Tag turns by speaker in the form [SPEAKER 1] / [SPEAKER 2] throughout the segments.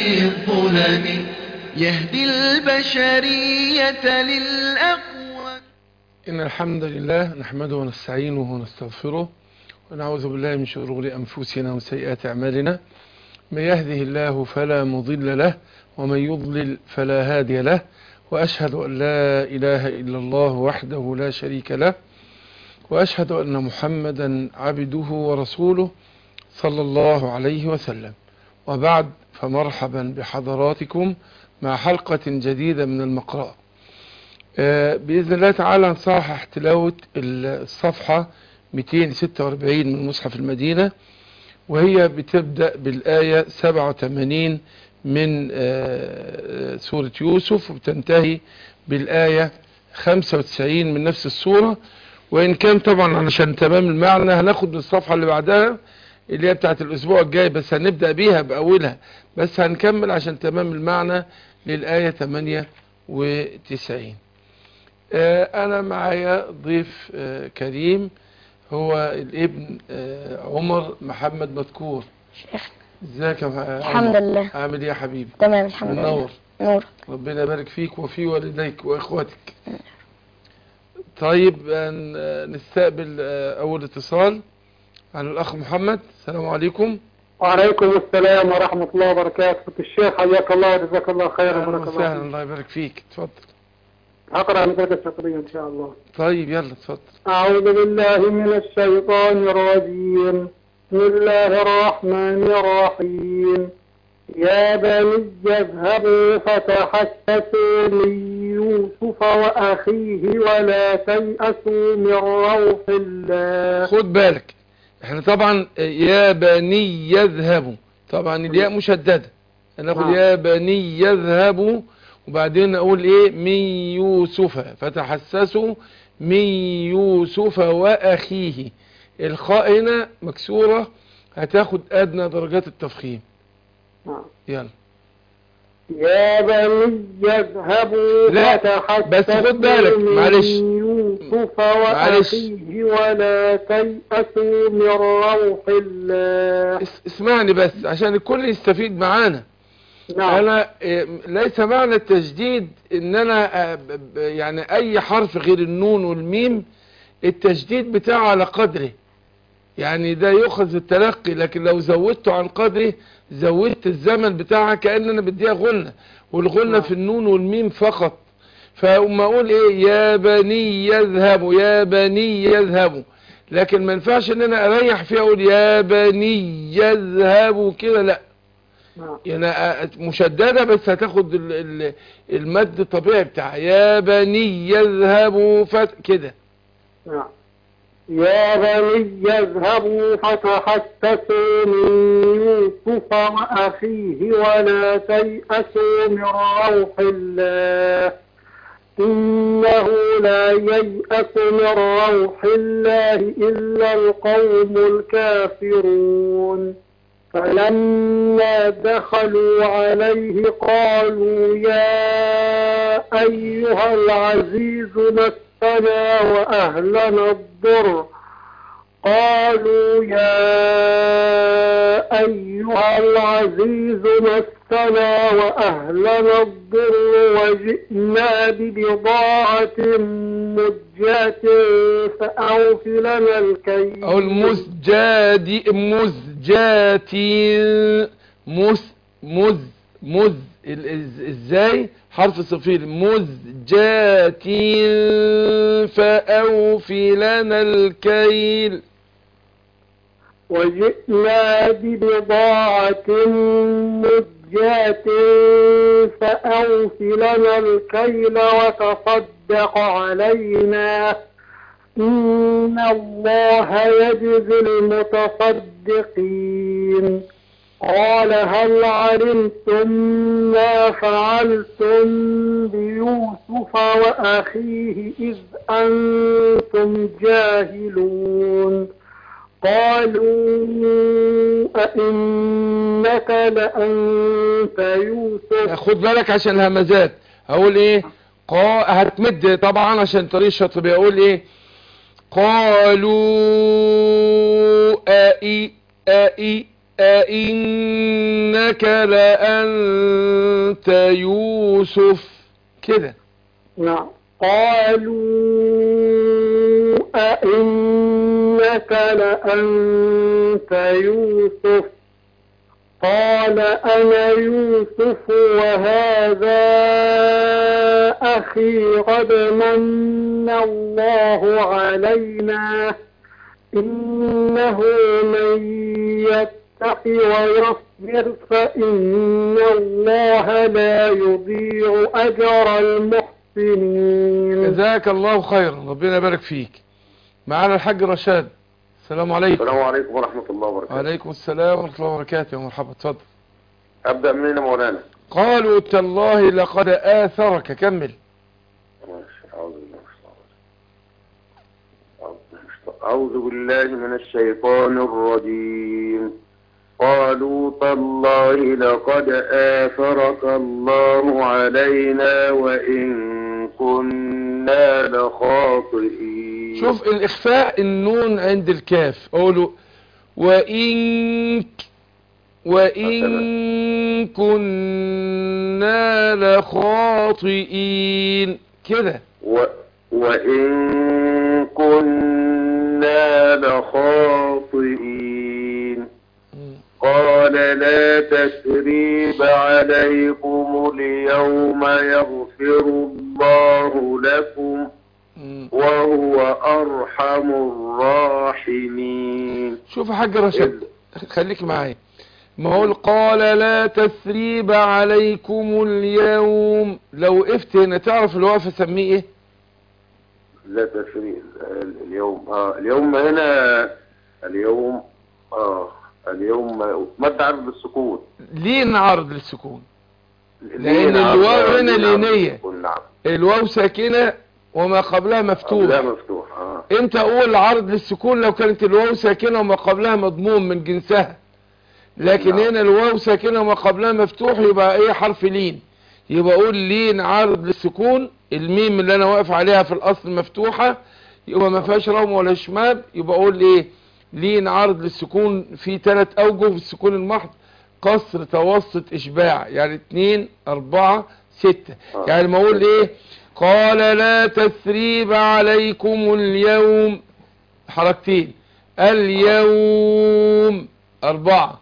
[SPEAKER 1] هذه الظلم يهدي البشرية للأقوى
[SPEAKER 2] إن الحمد لله نحمده ونستعينه ونستغفره ونعوذ بالله من شرور أنفسنا وسيئات أعمالنا من يهده الله فلا مضل له ومن يضلل فلا هادي له وأشهد أن لا إله إلا الله وحده لا شريك له وأشهد أن محمدا عبده ورسوله صلى الله عليه وسلم وبعد فمرحبا بحضراتكم مع حلقة جديدة من المقرأة آه، بإذن الله تعالى نصحح تلاوة الصفحة 246 من مصحف المدينة وهي بتبدأ بالآية 87 من آه، سورة يوسف وبتنتهي بالآية 95 من نفس السورة وإن كان طبعا علشان تمام المعنى هناخد من الصفحة اللي بعدها اللي هي بتاعت الأسبوع الجاي بس هنبدأ بيها بأولها بس هنكمل عشان تمام المعنى للآية 98 آه، أنا معايا ضيف آه، كريم هو الابن آه، عمر محمد مذكور
[SPEAKER 3] شيخ
[SPEAKER 2] ازيك يا عمر؟
[SPEAKER 3] الحمد لله
[SPEAKER 2] عامل ايه يا حبيبي
[SPEAKER 3] تمام الحمد
[SPEAKER 2] منور
[SPEAKER 3] لله نور
[SPEAKER 2] ربنا يبارك فيك وفي والديك واخواتك طيب آه، نستقبل آه، اول اتصال على الاخ محمد السلام عليكم
[SPEAKER 4] وعليكم السلام ورحمة الله وبركاته فضيلة الشيخ حياك الله وجزاك الله خيرا
[SPEAKER 2] اهلا
[SPEAKER 4] وبارك الله
[SPEAKER 2] وسهلا
[SPEAKER 4] فيك
[SPEAKER 2] الله يبارك فيك اتفضل
[SPEAKER 4] أقرأ مثلك الشطرية إن شاء الله
[SPEAKER 2] طيب يلا اتفضل
[SPEAKER 4] أعوذ بالله من الشيطان الرجيم بسم الله الرحمن الرحيم يا بني اذهبوا فتحسسوا من يوسف وأخيه ولا تيأسوا من روح الله
[SPEAKER 2] خد بالك احنا طبعا آه، يا بني يذهبوا طبعا الياء مشددة هناخد
[SPEAKER 4] نعم.
[SPEAKER 2] يا بني يذهبوا وبعدين اقول ايه من يوسف فتحسسوا من يوسف واخيه الخاء هنا مكسورة هتاخد ادنى درجات التفخيم
[SPEAKER 4] نعم.
[SPEAKER 2] يلا
[SPEAKER 4] يا بني يذهبوا
[SPEAKER 2] لا،
[SPEAKER 4] فتحسسوا
[SPEAKER 2] بس خد بالك،
[SPEAKER 4] من
[SPEAKER 2] معلش.
[SPEAKER 4] يوسف
[SPEAKER 2] معلش.
[SPEAKER 4] وأخيه ولا تيأسوا من روح الله
[SPEAKER 2] اس- اسمعني بس عشان الكل يستفيد معانا
[SPEAKER 4] نعم
[SPEAKER 2] انا إيه، ليس معنى التجديد ان انا آه، ب- ب- يعني اي حرف غير النون والميم التجديد بتاعه على قدره يعني ده يؤخذ التلقي لكن لو زودته عن قدره زودت الزمن بتاعها كأن انا بديها غنة والغنة
[SPEAKER 4] نعم.
[SPEAKER 2] في النون والميم فقط فأما اقول ايه يا بني يذهبوا يا بني يذهبوا لكن ما ينفعش ان انا اريح فيها اقول يا بني يذهبوا كده لا
[SPEAKER 4] نعم
[SPEAKER 2] يعني آه، مشددة بس هتاخد ال- ال- المد الطبيعي بتاعها يا بني يذهبوا فت كده
[SPEAKER 4] نعم يا بني يذهبوا فتحسسوا من يوسف وأخيه ولا تيأسوا من روح الله إنه لا ييأس من روح الله إلا القوم الكافرون فلما دخلوا عليه قالوا يا أيها العزيز مسنا وأهلنا الضر قالوا يا أيها العزيز مسنا وأهلنا الضر وجئنا ببضاعة مزجاة فأوف لنا الكيل
[SPEAKER 2] او المزجاد مزجات مز مز مز ال- إز- ازاي حرف صفير مزجات فأوفي لنا الكيل
[SPEAKER 4] وجئنا ببضاعة مزجاة فأوف لنا الكيل وتصدق علينا إن الله يجزي المتصدقين قال هل علمتم ما فعلتم بيوسف وأخيه إذ أنتم جاهلون قالوا أئنك لأنت يوسف
[SPEAKER 2] خد بالك عشان الهمزات هقول ايه قا هتمد طبعا عشان طريق الشاطبية اقول ايه قالوا أئي أئي أئنك لأنت يوسف كده
[SPEAKER 4] نعم قالوا أئنك لأنت يوسف قال أنا يوسف وهذا أخي قد من الله علينا إنه من يتق ويصبر فإن الله لا يضيع أجر المحسنين
[SPEAKER 2] جزاك الله خيرا ربنا يبارك فيك معانا الحاج رشاد السلام عليكم
[SPEAKER 3] السلام عليكم ورحمة الله وبركاته
[SPEAKER 2] وعليكم السلام ورحمة الله وبركاته يا مرحبا اتفضل
[SPEAKER 3] أبدأ منين يا مولانا
[SPEAKER 2] قالوا تالله لقد آثرك كمل
[SPEAKER 3] ماشي أعوذ بالله من الشيطان الرجيم. أعوذ بالله من الشيطان الرجيم قالوا تالله لقد آثرك الله علينا وإن كنا لخاطئين
[SPEAKER 2] شوف الإخفاء النون عند الكاف أقوله وإن وإن كنا لخاطئين كده
[SPEAKER 3] و... وإن كنا لخاطئين قال لا تسريب عليكم اليوم يغفر الله لكم
[SPEAKER 2] مم.
[SPEAKER 3] وهو أرحم الراحمين
[SPEAKER 2] شوف يا حاج رشاد خليك معايا ما هو قال لا تثريب عليكم اليوم لو وقفت هنا تعرف الوقف اسميه ايه
[SPEAKER 3] لا تسريب اليوم آه اليوم هنا اليوم آه اليوم مد عرض السكون
[SPEAKER 2] لين عرض للسكون لأن
[SPEAKER 3] لين عرض-
[SPEAKER 2] الواو هنا
[SPEAKER 3] لين عرض
[SPEAKER 2] لينية.
[SPEAKER 3] السكون، نعم
[SPEAKER 2] الواو ساكنة وما قبلها
[SPEAKER 3] لا
[SPEAKER 2] مفتوح
[SPEAKER 3] مفتوح اه
[SPEAKER 2] امتى اقول عرض للسكون لو كانت الواو ساكنة وما قبلها مضموم من جنسها لكن
[SPEAKER 3] نعم.
[SPEAKER 2] هنا الواو ساكنة وما قبلها مفتوح يبقى ايه حرف لين يبقى اقول لين عرض للسكون الميم اللي انا واقف عليها في الاصل مفتوحة يبقى ما فيهاش روم ولا شمال يبقى اقول ايه لين عرض للسكون في ثلاث اوجه في السكون المحض قصر توسط اشباع يعني اتنين اربعة ستة
[SPEAKER 3] آه.
[SPEAKER 2] يعني ما اقول ايه قال لا تثريب عليكم اليوم حركتين اليوم أربعة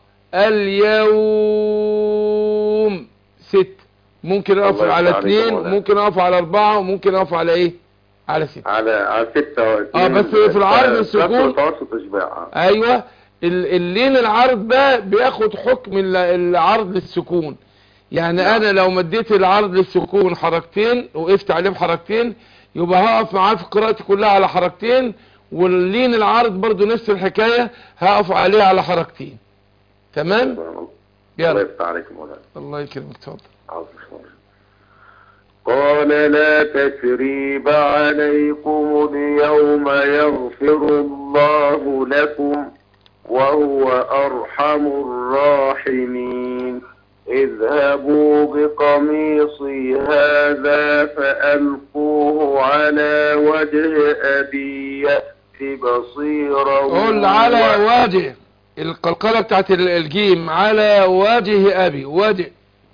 [SPEAKER 2] اليوم ست ممكن أقف
[SPEAKER 3] الله
[SPEAKER 2] على
[SPEAKER 3] يفتح عليك يا
[SPEAKER 2] اثنين
[SPEAKER 3] مولانا.
[SPEAKER 2] ممكن أقف على أربعة وممكن أقف على إيه على ست
[SPEAKER 3] على على ستة
[SPEAKER 2] آه، بس في العرض السكون.
[SPEAKER 3] متوسط اشباع آه.
[SPEAKER 2] أيوة ال- اللين العرض ده بياخد حكم ال- العرض للسكون يعني
[SPEAKER 3] نعم.
[SPEAKER 2] أنا لو مديت العرض للسكون حركتين وقفت عليه بحركتين يبقى هقف معاه في قراءتي كلها على حركتين واللين العرض برضو نفس الحكاية هقف عليه على حركتين تمام
[SPEAKER 3] الله
[SPEAKER 2] يلا
[SPEAKER 3] يفتح عليك يا مولانا
[SPEAKER 2] الله يكرمك اتفضل
[SPEAKER 3] عظيم شكرا. قال لا تثريب عليكم اليوم يغفر الله لكم وهو أرحم الراحمين اذهبوا بقميصي هذا فألقوه على وجه أبي يأت بصيرا
[SPEAKER 2] قول على وجه القلقلة بتاعت ال- الجيم على وجه أبي وجه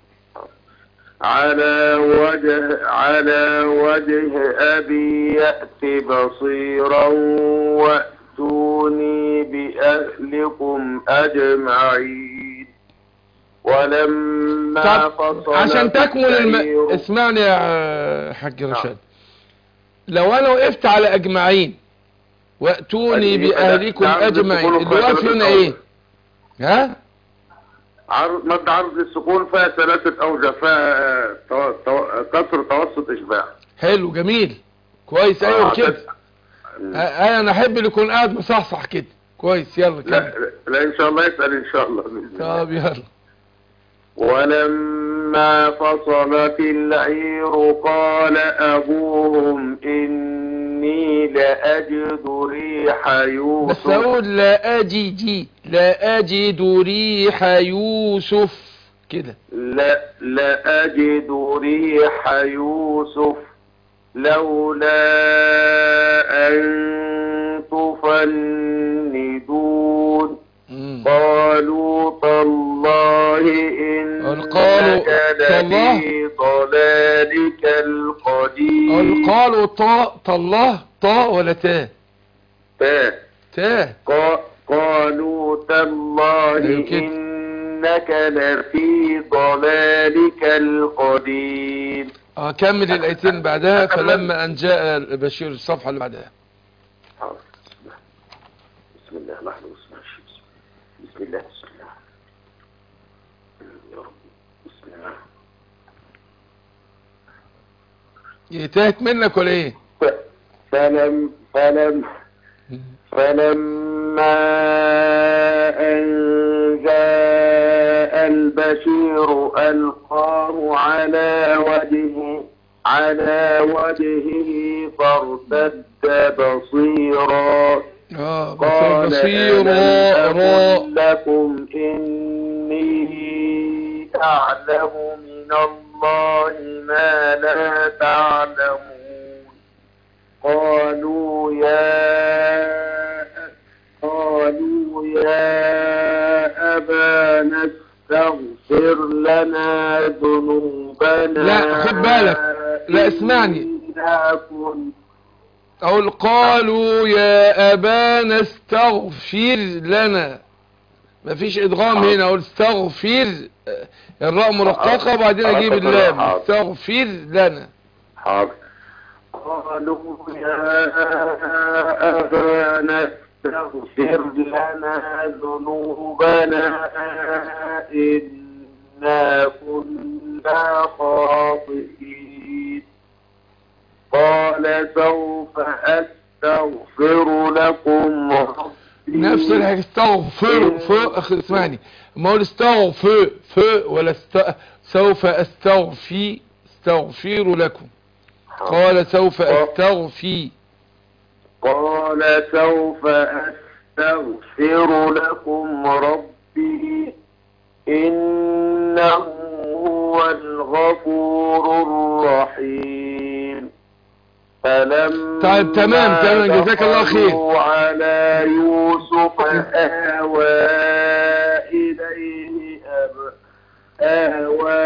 [SPEAKER 3] على وجه على وجه أبي يأت بصيرا وأتوني بأهلكم أجمعين ولما
[SPEAKER 2] طب
[SPEAKER 3] فصل
[SPEAKER 2] عشان تكمل الم...
[SPEAKER 3] السير-
[SPEAKER 2] اسمعني يا حاج رشاد لو انا وقفت على اجمعين واتوني
[SPEAKER 3] أجمعين.
[SPEAKER 2] باهلكم
[SPEAKER 3] نعم،
[SPEAKER 2] اجمعين
[SPEAKER 3] بالسكون
[SPEAKER 2] الوقف
[SPEAKER 3] والخفض
[SPEAKER 2] هنا
[SPEAKER 3] الأول.
[SPEAKER 2] ايه ها
[SPEAKER 3] عرض مد عرض السكون فيها ثلاثة أوجه فيها تو... تو... كسر توسط إشباع
[SPEAKER 2] حلو جميل كويس ايوه
[SPEAKER 3] آه،
[SPEAKER 2] كده
[SPEAKER 3] بس-
[SPEAKER 2] آه، انا احب اللي يكون قاعد مصحصح كده كويس يلا كده
[SPEAKER 3] لا, لا إن شاء الله يسأل إن شاء الله بإذن الله
[SPEAKER 2] طب يلا
[SPEAKER 3] ولما فصلت العير قال أبوهم إني لأجد ريح
[SPEAKER 2] بس
[SPEAKER 3] يوسف
[SPEAKER 2] اقول لا اجد لا اجد ريح يوسف كده
[SPEAKER 3] لا لأجد ريح يوسف لولا أن تفندون
[SPEAKER 2] مم. مم.
[SPEAKER 3] قالوا تالله
[SPEAKER 2] قالوا
[SPEAKER 3] إنك
[SPEAKER 2] تالله؟
[SPEAKER 3] لفي ضلالك القديم
[SPEAKER 2] قالوا طاء طالله طاء ولا تاء
[SPEAKER 3] تا
[SPEAKER 2] تاء
[SPEAKER 3] قا- قالوا تالله
[SPEAKER 2] أيوة كده.
[SPEAKER 3] إنك لفي ضلالك القديم
[SPEAKER 2] اه كمل الايتين بعدها فلما ان جاء بشير الصفحه اللي بعدها
[SPEAKER 3] حاضر. بسم الله لحظة بسم الله بسم الله بسم الله يا رب بسم الله
[SPEAKER 2] يتاهت منك ولا ايه
[SPEAKER 3] ف- فلم فلم فلما أن جاء البشير ألقاه على وجهه على وجهه فارتد بصيرا
[SPEAKER 2] اه بصير
[SPEAKER 3] قال
[SPEAKER 2] بصير
[SPEAKER 3] ألم
[SPEAKER 2] راء
[SPEAKER 3] أقل لكم إني أعلم من الله ما لا تعلمون قالوا يا قالوا يا أبانا استغفر لنا ذنوبنا
[SPEAKER 2] لا، خد بالك. لا، اسمعني.
[SPEAKER 3] إنا كنا
[SPEAKER 2] اقول قالوا يا ابانا استغفر لنا مفيش ادغام هنا اقول استغفر آه، الراء مرققه وبعدين اجيب اللام استغفر لنا
[SPEAKER 3] حاضر قالوا يا أبانا استغفر لنا ذنوبنا إنا كنا خاطئين قال سوف أستغفر لكم ربي
[SPEAKER 2] نفس الحاجه استغفر ف أخ- اسمعني ما اقول استغفر ف ولا است... سوف استغفي استغفر لكم قال سوف استغفي
[SPEAKER 3] قال سوف أستغفر لكم ربي إنه هو الغفور الرحيم فلما
[SPEAKER 2] طيب، تمام، تمام، جزاك الله خير.
[SPEAKER 3] دخلوا على يوسف آوى إليه أب آوى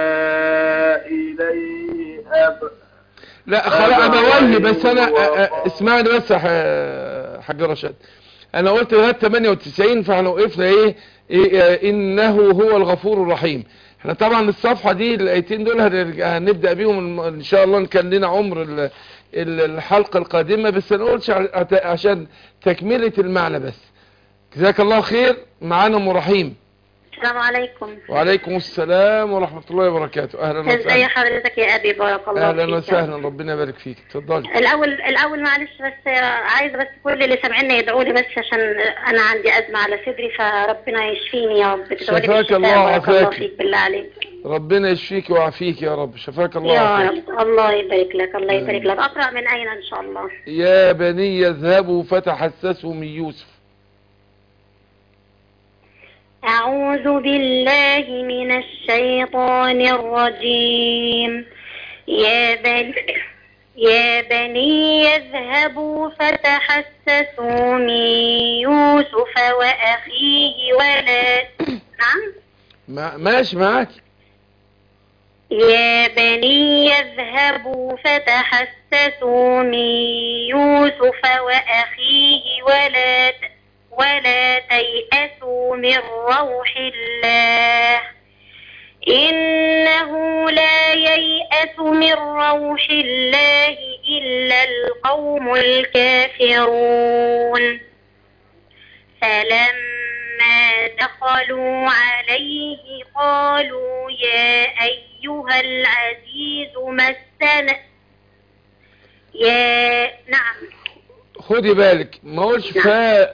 [SPEAKER 3] إليه أب
[SPEAKER 2] لا خلاص ابويه بس انا أ- أ- اسمعني بس يا ح- حاج رشاد انا قلت لغايه 98 فاحنا وقفنا ايه, إيه آه، انه هو الغفور الرحيم احنا طبعا الصفحه دي الايتين دول هنرجع- هنبدا بيهم الم- ان شاء الله ان كان لنا عمر ال- ال- الحلقه القادمه بس انا قلتش ع- عشان تكمله المعنى بس جزاك الله خير معانا ام رحيم
[SPEAKER 5] السلام عليكم
[SPEAKER 2] وعليكم السلام ورحمه الله وبركاته اهلا
[SPEAKER 5] ازي
[SPEAKER 2] وسهلا
[SPEAKER 5] حضرتك يا ابي بارك الله فيك
[SPEAKER 2] اهلا وسهلا ربنا يبارك فيك اتفضلي
[SPEAKER 5] الاول الاول معلش بس عايزه بس كل اللي سامعيني يدعوا لي بس عشان انا عندي ازمه على صدري فربنا يشفيني يا رب تدعوا لي
[SPEAKER 2] شفاك
[SPEAKER 5] بالشفاء.
[SPEAKER 2] الله
[SPEAKER 5] بارك الله
[SPEAKER 2] وعافاك.
[SPEAKER 5] فيك بالله عليك
[SPEAKER 2] ربنا يشفيك ويعافيك يا رب شفاك الله
[SPEAKER 5] يا
[SPEAKER 2] وعافيك
[SPEAKER 5] رب الله يبارك لك الله يبارك لك اقرا من اين ان شاء الله
[SPEAKER 2] يا بني اذهبوا فتحسسوا من يوسف
[SPEAKER 5] أعوذ بالله من الشيطان الرجيم يا بني يا بني يذهبوا فتحسسوا من يوسف وأخيه ولا نعم
[SPEAKER 2] ما ماشي معاك
[SPEAKER 5] يا بني يذهبوا فتحسسوا من يوسف وأخيه ولا ت- ولا تيأسوا من روح الله إنه لا ييأس من روح الله إلا القوم الكافرون فلما دخلوا عليه قالوا يا أيها العزيز مسنا يا نعم
[SPEAKER 2] خدي بالك ما اقولش فا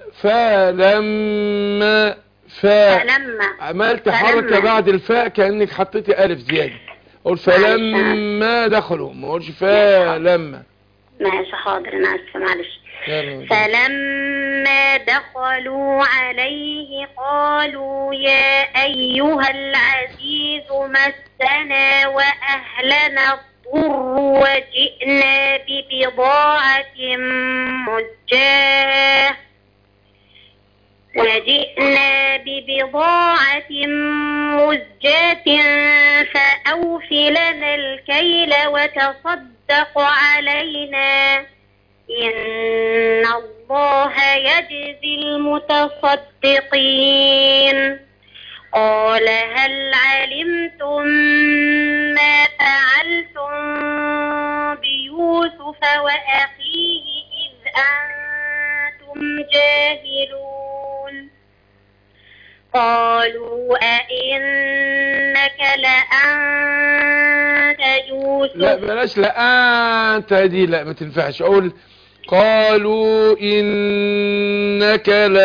[SPEAKER 2] فلما فا
[SPEAKER 5] فلما
[SPEAKER 2] عملت
[SPEAKER 5] فلما.
[SPEAKER 2] حركه بعد الفاء كانك حطيتي الف زياده اقول فلما دخلوا ما اقولش فلما
[SPEAKER 5] ماشي حاضر أنا آسفة معلش
[SPEAKER 2] يلا.
[SPEAKER 5] فلما دخلوا عليه قالوا يا أيها العزيز مسنا وأهلنا الضر وجئنا ببضاعة مزجاة وجئنا ببضاعة مزجاة فأوف لنا الكيل وتصدق علينا إن الله يجزي المتصدقين قال هل علمتم ما فعلتم بيوسف وأخيه إذ أنتم جاهلون قالوا أئنك لأنت يوسف
[SPEAKER 2] لا بلاش لا انت دي لا ما تنفعش اقول قالوا انك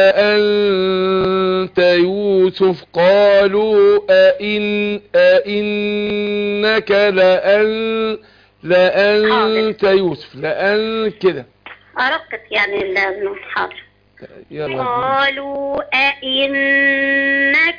[SPEAKER 2] لانت يوسف قالوا أئن أئنك لأن لأنت يوسف لأن كده
[SPEAKER 5] أرقت يعني ال- حاضر
[SPEAKER 2] يلا
[SPEAKER 5] قالوا أئنك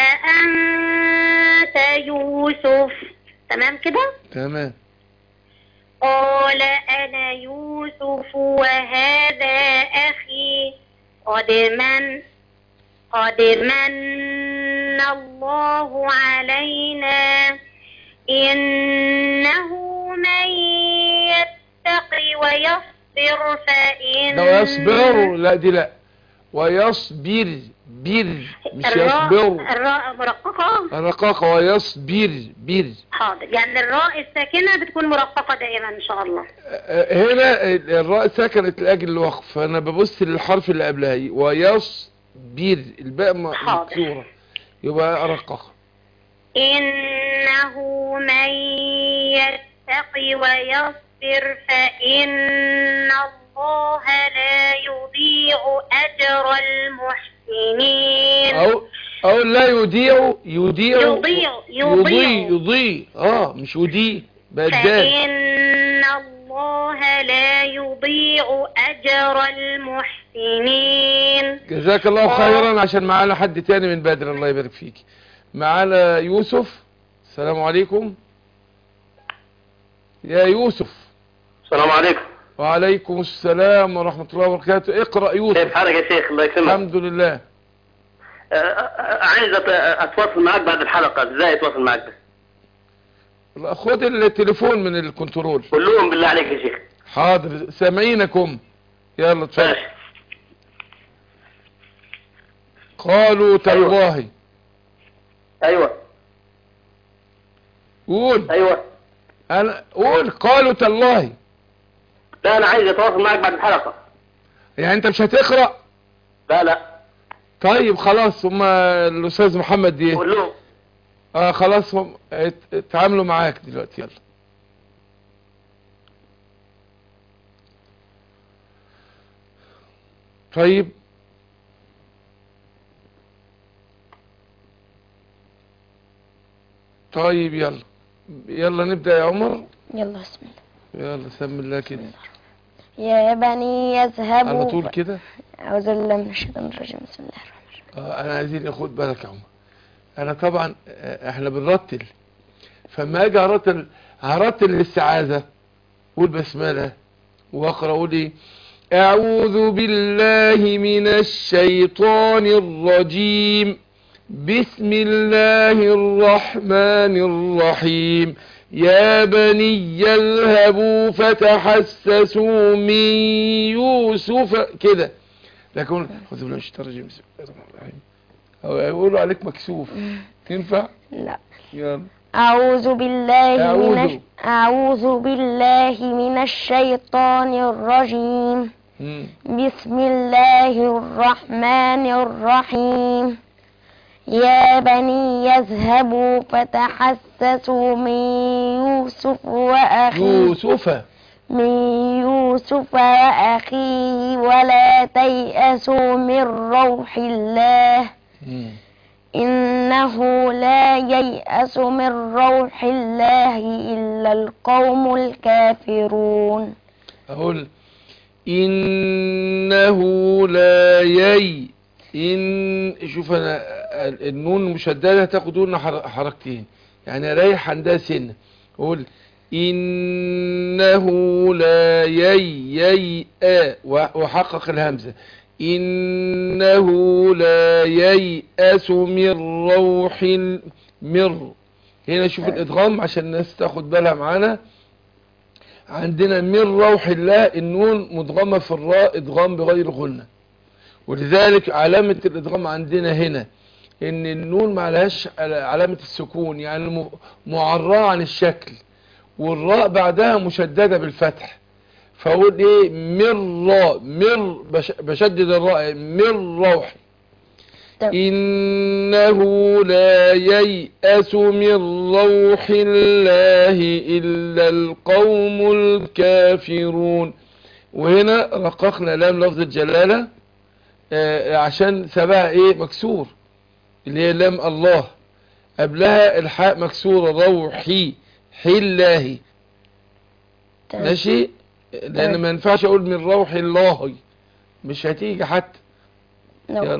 [SPEAKER 5] لأنت يوسف تمام كده
[SPEAKER 2] تمام
[SPEAKER 5] قال أنا يوسف وهذا أخي قد من قد من الله علينا إنه من يتقي ويصبر فإن
[SPEAKER 2] ده ويصبر لا دي لا ويصبر بر مش
[SPEAKER 5] الراء
[SPEAKER 2] يصبر
[SPEAKER 5] الراء مرققة
[SPEAKER 2] رقاقة ويصبر بر
[SPEAKER 5] حاضر يعني الراء الساكنة بتكون مرققة دائما إن شاء الله
[SPEAKER 2] آه، هنا الراء سكنت لأجل الوقف فأنا ببص للحرف اللي قبلها ويصبر الباء م-
[SPEAKER 5] حاضر.
[SPEAKER 2] مكسورة يبقى رقاقة
[SPEAKER 5] إنه من يتقي ويصبر فإن الله لا يضيع أجر المحسنين
[SPEAKER 2] أو أو لا يضيع يضيع
[SPEAKER 5] يضيع
[SPEAKER 2] يضيع
[SPEAKER 5] يضيع
[SPEAKER 2] يضيع اه مش يضيع بدال
[SPEAKER 5] فإن الله لا يضيع أجر المحسنين
[SPEAKER 2] جزاك الله خيرا عشان معانا حد تاني من بدر الله يبارك فيك معانا يوسف السلام عليكم يا يوسف
[SPEAKER 3] السلام عليكم
[SPEAKER 2] وعليكم السلام ورحمة الله وبركاته اقرأ
[SPEAKER 3] كيف
[SPEAKER 2] يوسف
[SPEAKER 3] حالك يا شيخ الله يكرمك
[SPEAKER 2] الحمد لله
[SPEAKER 3] آه، آه، عايز أت- اتواصل معاك بعد الحلقة ازاي اتواصل معاك
[SPEAKER 2] لا، خد التليفون من الكنترول
[SPEAKER 3] قول لهم بالله عليك يا شيخ
[SPEAKER 2] حاضر سامعينكم يلا اتفضل
[SPEAKER 3] ماشي
[SPEAKER 2] قالوا تالله
[SPEAKER 3] ايوه
[SPEAKER 2] قول
[SPEAKER 3] ايوه
[SPEAKER 2] انا قول قالوا تالله
[SPEAKER 3] لا انا عايز اتواصل معاك بعد الحلقة
[SPEAKER 2] يعني انت مش هتقرأ
[SPEAKER 3] لا لا
[SPEAKER 2] طيب خلاص هم الاستاذ محمد دي
[SPEAKER 3] قول لهم
[SPEAKER 2] اه خلاص هم ات- اتعاملوا معاك دلوقتي يلا طيب طيب يلا يلا نبدأ يا عمر
[SPEAKER 6] يلا بسم الله
[SPEAKER 2] يلا سم الله كده
[SPEAKER 6] يا بني يذهبوا
[SPEAKER 2] على طول كده
[SPEAKER 6] أعوذ بالله من الشيطان الرجيم بسم الله الرحمن الرحيم
[SPEAKER 2] آه، انا عايزين ياخد بالك يا عمر انا طبعا آه، احنا بنرتل فما اجي ارتل هرتل الاستعاذة قول بسملة واقرا اقول ايه اعوذ بالله من الشيطان الرجيم بسم الله الرحمن الرحيم يا بني يذهبوا فتحسسوا من يوسف كده لكن خذ بالله من الشيطان الرجيم بسم الله الرحمن الرحيم أو يقولوا عليك مكسوف تنفع
[SPEAKER 6] لا
[SPEAKER 2] يلا
[SPEAKER 6] أعوذ بالله من
[SPEAKER 2] أعوذ.
[SPEAKER 6] الش... أعوذ بالله من الشيطان الرجيم
[SPEAKER 2] مم.
[SPEAKER 6] بسم الله الرحمن الرحيم يا بني يذهبوا فتحسسوا من يوسف وأخيه
[SPEAKER 2] يوسف
[SPEAKER 6] من يوسف وأخيه ولا تيأسوا من روح الله
[SPEAKER 2] مم.
[SPEAKER 6] إنه لا ييأس من روح الله إلا القوم الكافرون
[SPEAKER 2] أقول إنه لا يي إن شوف أنا ال- النون المشددة تاخد لنا حر- حركتين يعني رايح عندها سنة أقول إنه لا يي يي آ و- وحقق الهمزة إنه لا ييأس من روح المر هنا شوف الإدغام عشان الناس تاخد بالها معانا عندنا من روح الله النون مدغمة في الراء إدغام بغير غنة ولذلك علامة الإدغام عندنا هنا إن النون معلهاش علامة السكون يعني م- معراه عن الشكل والراء بعدها مشددة بالفتح فأقول إيه من راء من بش- بشدد الراء من روح
[SPEAKER 6] تمام.
[SPEAKER 2] إنه لا ييأس من روح الله إلا القوم الكافرون وهنا رققنا لام لفظ الجلالة آه، عشان سبها ايه مكسور اللي هي لام الله قبلها الحاء مكسورة روحي حلاهي
[SPEAKER 6] تمام.
[SPEAKER 2] ماشي لان
[SPEAKER 6] تمام.
[SPEAKER 2] ما ينفعش اقول من روح الله مش هتيجي حتى
[SPEAKER 6] نعم.
[SPEAKER 2] يلا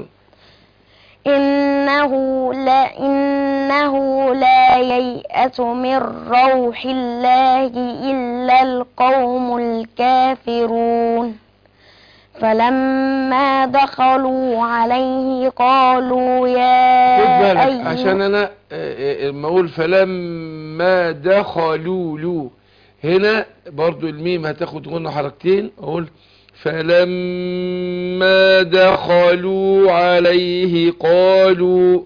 [SPEAKER 6] إنه لا إنه لا ييأس من روح الله إلا القوم الكافرون فلما دخلوا عليه قالوا يا
[SPEAKER 2] خد بالك
[SPEAKER 6] أيها
[SPEAKER 2] عشان انا آه، آه، لما اقول فلما دخلوا له هنا برضو الميم هتاخد غنى حركتين اقول فلما دخلوا عليه قالوا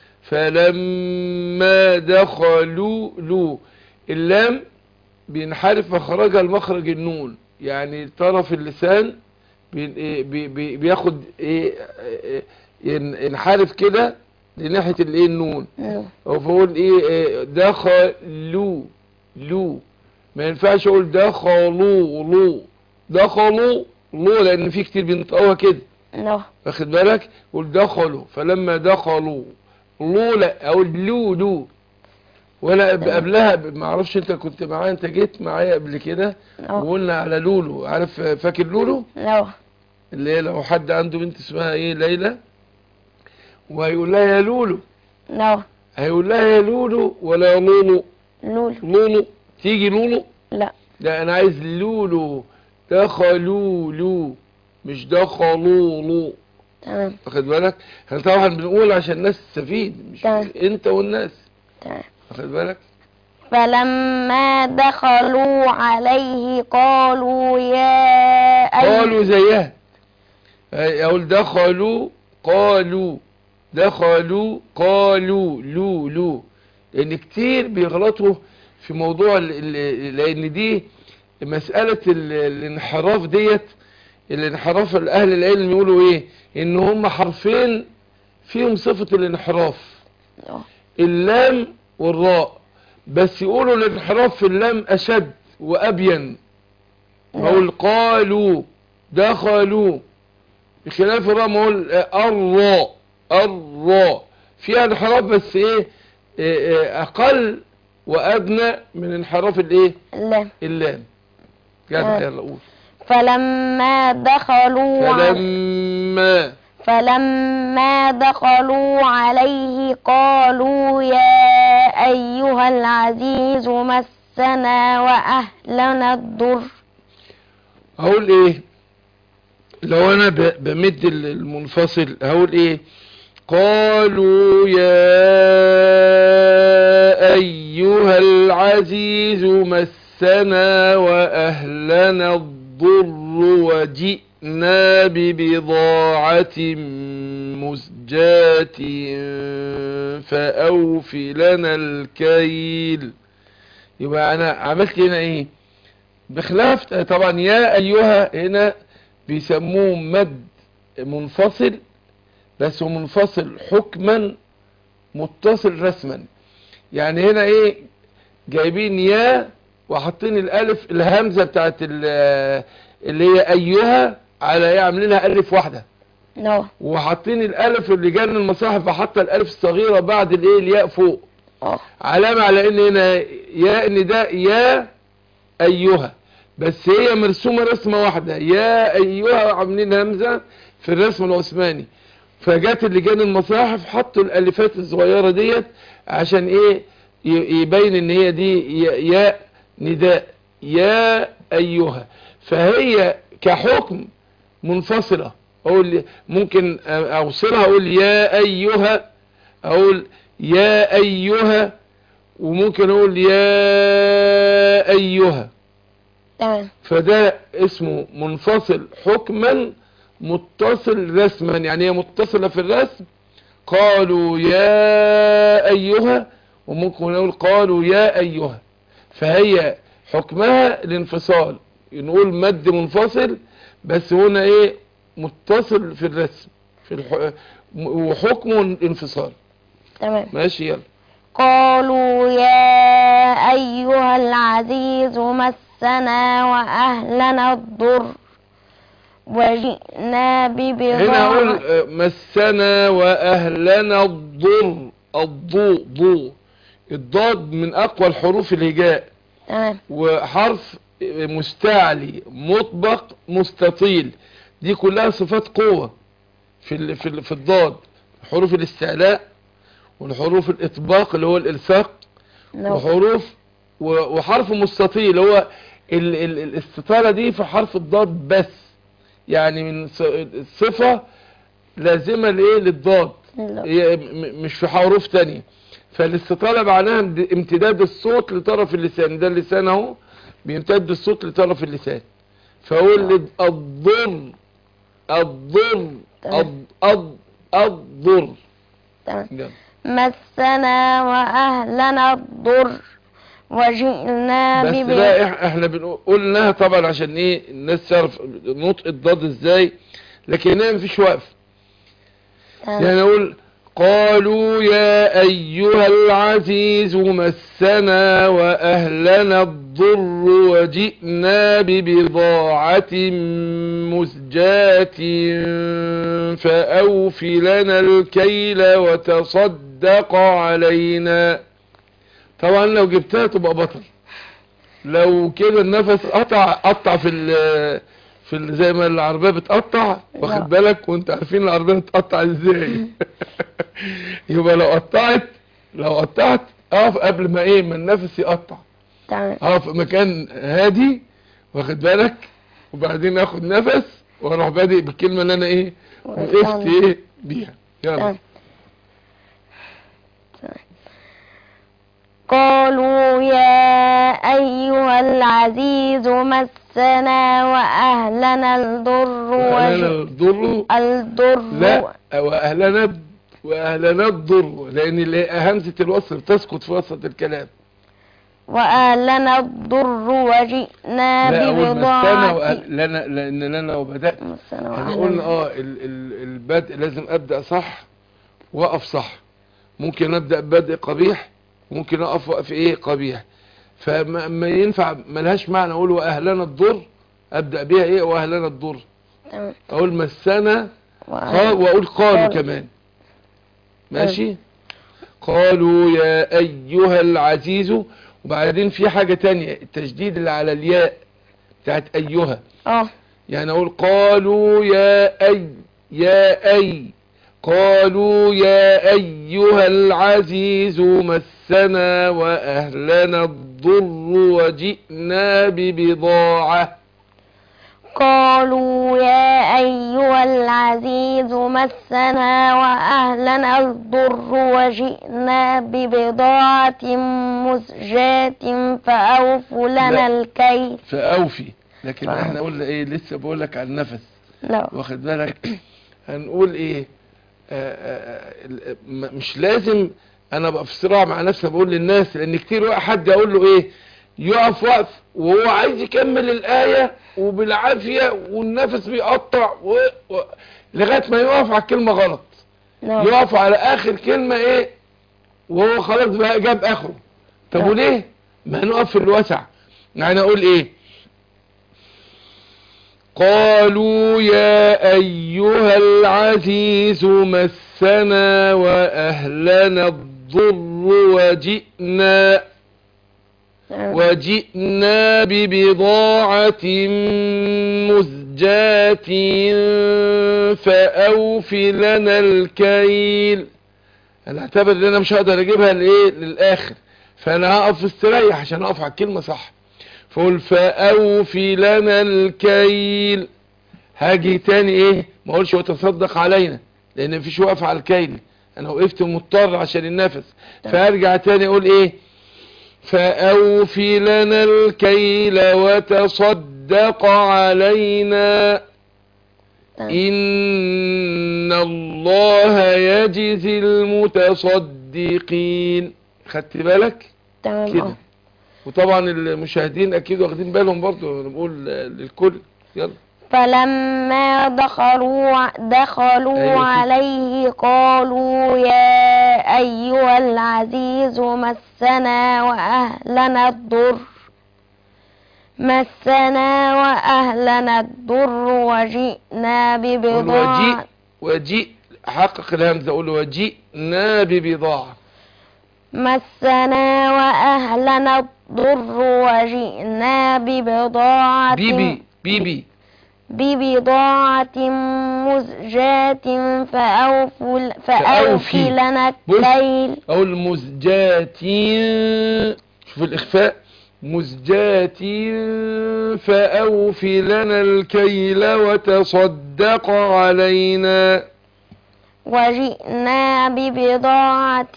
[SPEAKER 2] فلما دخلوا له اللام بينحرف مخرجها المخرج النون يعني طرف اللسان بي- إيه بي- بي- بياخد ايه إيه، ين- ينحرف كده لناحية الايه النون
[SPEAKER 6] نعم.
[SPEAKER 2] او بقول ايه إيه، دخلوا لو ما ينفعش اقول دخلوا لو دخلوا لو لان في كتير بينطقوها كده
[SPEAKER 6] نعم.
[SPEAKER 2] واخد بالك قول دخلوا فلما دخلوا لو لا اقول لو لو وانا قب- قبلها ب- ما اعرفش انت كنت معايا انت جيت معايا قبل كده
[SPEAKER 6] نعم.
[SPEAKER 2] وقلنا على لولو عارف فاكر لولو
[SPEAKER 6] نعم.
[SPEAKER 2] اللي هي لو حد عنده بنت اسمها ايه ليلى وهيقول لها يا لولو
[SPEAKER 6] نعم.
[SPEAKER 2] هيقول لها يا لولو ولا يا لولو
[SPEAKER 6] لولو
[SPEAKER 2] لولو تيجي لولو
[SPEAKER 6] لا
[SPEAKER 2] لا انا عايز لولو دخلوا لو مش دخلوا لو
[SPEAKER 6] تمام
[SPEAKER 2] واخد بالك احنا طبعا بنقول عشان الناس تستفيد مش
[SPEAKER 6] تمام.
[SPEAKER 2] انت والناس
[SPEAKER 6] تمام
[SPEAKER 2] واخد بالك
[SPEAKER 6] فلما دخلوا عليه قالوا يا أيها
[SPEAKER 2] قالوا زيها أي- اقول دخلوا قالوا دخلوا قالوا لو لو لان كتير بيغلطوا في موضوع ال- ال- لان دي مسألة ال- الانحراف ديت الانحراف الاهل العلم يقولوا ايه ان هم حرفين فيهم صفة الانحراف
[SPEAKER 6] آه.
[SPEAKER 2] اللام والراء بس يقولوا الانحراف في اللام اشد وابين بقول قالوا دخلوا بخلاف الراء ما اقول آه، الراء الراء فيها انحراف بس ايه آه، آه، اقل وادنى من انحراف الايه
[SPEAKER 6] اللام
[SPEAKER 2] اللام
[SPEAKER 6] آه.
[SPEAKER 2] يلا يلا قول
[SPEAKER 6] فلما دخلوا ع-
[SPEAKER 2] فلما
[SPEAKER 6] فلما دخلوا عليه قالوا يا أيها العزيز مسنا وأهلنا الضر
[SPEAKER 2] هقول ايه لو انا ب- بمد ال- المنفصل هقول ايه قالوا يا ايها العزيز مسنا واهلنا الضر وجئنا ببضاعة مزجاة فأوف لنا الكيل يبقى انا عملت هنا ايه بخلاف طبعا يا ايها هنا بيسموه مد منفصل بس هو منفصل حكما متصل رسما يعني هنا ايه جايبين يا وحاطين الالف الهمزه بتاعت ال- اللي هي ايها على ايه عاملينها الف واحده
[SPEAKER 6] نو
[SPEAKER 2] وحاطين الالف اللي جان المصاحف وحاطه الالف الصغيره بعد الايه الياء فوق
[SPEAKER 6] اه
[SPEAKER 2] علامة على ان هنا يا ان ده يا ايها بس هي مرسومة رسمة واحدة يا ايها عاملين همزة في الرسم العثماني فجات اللجان المصاحف حطوا الالفات الصغيرة ديت عشان ايه ي- يبين ان هي دي يا- يا نداء يا ايها فهي كحكم منفصلة اقول ممكن اوصلها اقول يا ايها اقول يا ايها وممكن اقول يا ايها
[SPEAKER 6] تمام
[SPEAKER 2] فده اسمه منفصل حكما متصل رسما يعني هي متصلة في الرسم قالوا يا ايها وممكن نقول قالوا يا ايها فهي حكمها الانفصال نقول مد منفصل بس هنا ايه متصل في الرسم في الح... وحكمه الانفصال
[SPEAKER 6] تمام
[SPEAKER 2] ماشي يلا
[SPEAKER 6] قالوا يا أيها العزيز مسنا وأهلنا الضر وجئنا
[SPEAKER 2] هنا اقول
[SPEAKER 6] ببضاعة
[SPEAKER 2] آه، مسنا واهلنا الضر الضوء ضوء الضاد من اقوى الحروف الهجاء
[SPEAKER 6] تمام
[SPEAKER 2] وحرف مستعلي مطبق مستطيل دي كلها صفات قوة في ال في ال في الضاد حروف الاستعلاء والحروف الاطباق اللي هو الالصاق
[SPEAKER 6] نعم.
[SPEAKER 2] وحروف و- وحرف مستطيل هو ال ال الاستطالة دي في حرف الضاد بس يعني من ص- صفة لازمة لايه للضاد
[SPEAKER 6] لا.
[SPEAKER 2] هي م- مش في حروف تانية فالاستطالة معناها امد- امتداد الصوت لطرف اللسان ده اللسان اهو بيمتد الصوت لطرف اللسان فاقول الضر الضر
[SPEAKER 6] تمام.
[SPEAKER 2] الض- الض- الضر
[SPEAKER 6] تمام
[SPEAKER 2] يلا.
[SPEAKER 6] مسنا وأهلنا الضر وجئنا
[SPEAKER 2] بس
[SPEAKER 6] ببضاعة
[SPEAKER 2] بقى إح- احنا بنقول قلناها طبعا عشان ايه الناس تعرف نطق الضاد ازاي لكن هنا مفيش وقف يعني اقول قالوا يا ايها العزيز مسنا واهلنا الضر وجئنا ببضاعة مزجاة فاوف لنا الكيل وتصدق علينا طبعا لو جبتها تبقى بطل لو كده النفس قطع قطع في ال في ال زي ما العربية بتقطع
[SPEAKER 6] لا.
[SPEAKER 2] واخد بالك وانت عارفين العربية بتقطع ازاي يبقى لو قطعت لو قطعت اقف قبل ما ايه ما النفس يقطع
[SPEAKER 6] تمام
[SPEAKER 2] اقف في مكان هادي واخد بالك وبعدين اخد نفس واروح بادئ بالكلمة اللي انا ايه وقفت ايه بيها يلا
[SPEAKER 6] تمام. قالوا يا أيها العزيز مسنا وأهلنا الضر
[SPEAKER 2] واهلنا
[SPEAKER 6] وج...
[SPEAKER 2] الضر
[SPEAKER 6] الضر
[SPEAKER 2] لا واهلنا ب- واهلنا الضر لان اللي همزة الوصل تسقط في وسط الكلام
[SPEAKER 6] وأهلنا الضر وجئنا
[SPEAKER 2] لا اقول مسنا
[SPEAKER 6] ببضاعة
[SPEAKER 2] واهلنا لان لنا وبدأت
[SPEAKER 6] مسنا
[SPEAKER 2] احنا قلنا
[SPEAKER 6] وأهلنا
[SPEAKER 2] اه ال ال البدء لازم ابدأ صح واقف صح ممكن ابدأ ببدء قبيح وممكن اقف وقف ايه قبيح فما ما ينفع ملهاش معنى اقول واهلنا الضر ابدأ بيها ايه واهلنا الضر
[SPEAKER 6] تمام.
[SPEAKER 2] اقول مسنا قال
[SPEAKER 6] وأهل-
[SPEAKER 2] واقول قالوا
[SPEAKER 6] قالوا.
[SPEAKER 2] كمان ماشي قالوا يا ايها العزيز وبعدين في حاجة تانية التشديد اللي على الياء بتاعت ايها
[SPEAKER 6] اه
[SPEAKER 2] يعني اقول قالوا يا اي يا اي قالوا يا ايها العزيز مسنا واهلنا الضر وجئنا ببضاعة
[SPEAKER 6] قالوا يا أيها العزيز مسنا وأهلنا الضر وجئنا ببضاعة مزجاة فأوف لنا
[SPEAKER 2] لا.
[SPEAKER 6] الكيل
[SPEAKER 2] فاوفي لكن
[SPEAKER 6] فأوفي.
[SPEAKER 2] احنا قلنا ايه لسه بقولك على النفس
[SPEAKER 6] لا
[SPEAKER 2] واخد بالك هنقول ايه آه آه ال- م- مش لازم انا ابقى في صراع مع نفسي بقول للناس لان كتير وقت حد اقول له ايه يقف وقف وهو عايز يكمل الآية وبالعافية والنفس بيقطع و... و... لغاية ما يقف على الكلمة غلط
[SPEAKER 6] لا
[SPEAKER 2] يقف على اخر كلمة ايه وهو خلاص بقى جاب اخره طب
[SPEAKER 6] لا.
[SPEAKER 2] وليه ما نقف في الوسع يعني اقول ايه قالوا يا ايها العزيز مسنا واهلنا الضر وجئنا وجئنا ببضاعة مزجاة فأوف لنا الكيل انا اعتبر ان انا مش هقدر اجيبها لايه للاخر فانا هقف استريح عشان اقف على الكلمة صح فقول فأوف لنا الكيل هاجي تاني ايه ما اقولش وتصدق علينا لان مفيش وقف على الكيل انا وقفت مضطر عشان النفس فارجع تاني اقول ايه فاوفي لنا الكيل وتصدق علينا
[SPEAKER 6] تمام.
[SPEAKER 2] إن الله يجزي المتصدقين خدت بالك
[SPEAKER 6] تمام
[SPEAKER 2] كده
[SPEAKER 6] اه
[SPEAKER 2] وطبعا المشاهدين اكيد واخدين بالهم برضو أنا بقول للكل يلا
[SPEAKER 6] فلما دخلوا دخلوا
[SPEAKER 2] أيوة كده.
[SPEAKER 6] عليه قالوا يا أيها العزيز مسنا وأهلنا الضر مسنا وأهلنا الضر وجئنا
[SPEAKER 2] قول وجيء
[SPEAKER 6] ببضاعة
[SPEAKER 2] وجيء حقق الهمزة قول وجئنا ببضاعة
[SPEAKER 6] مسنا وأهلنا الضر وجئنا ببضاعة
[SPEAKER 2] بيبي بيبي
[SPEAKER 6] ببضاعة مزجاة فأوفوا
[SPEAKER 2] فأوفي.
[SPEAKER 6] فأوفي لنا
[SPEAKER 2] بص.
[SPEAKER 6] الكيل
[SPEAKER 2] أقول مزجات شوف الإخفاء مزجات فأوفي لنا الكيل وتصدق علينا
[SPEAKER 6] وجئنا ببضاعة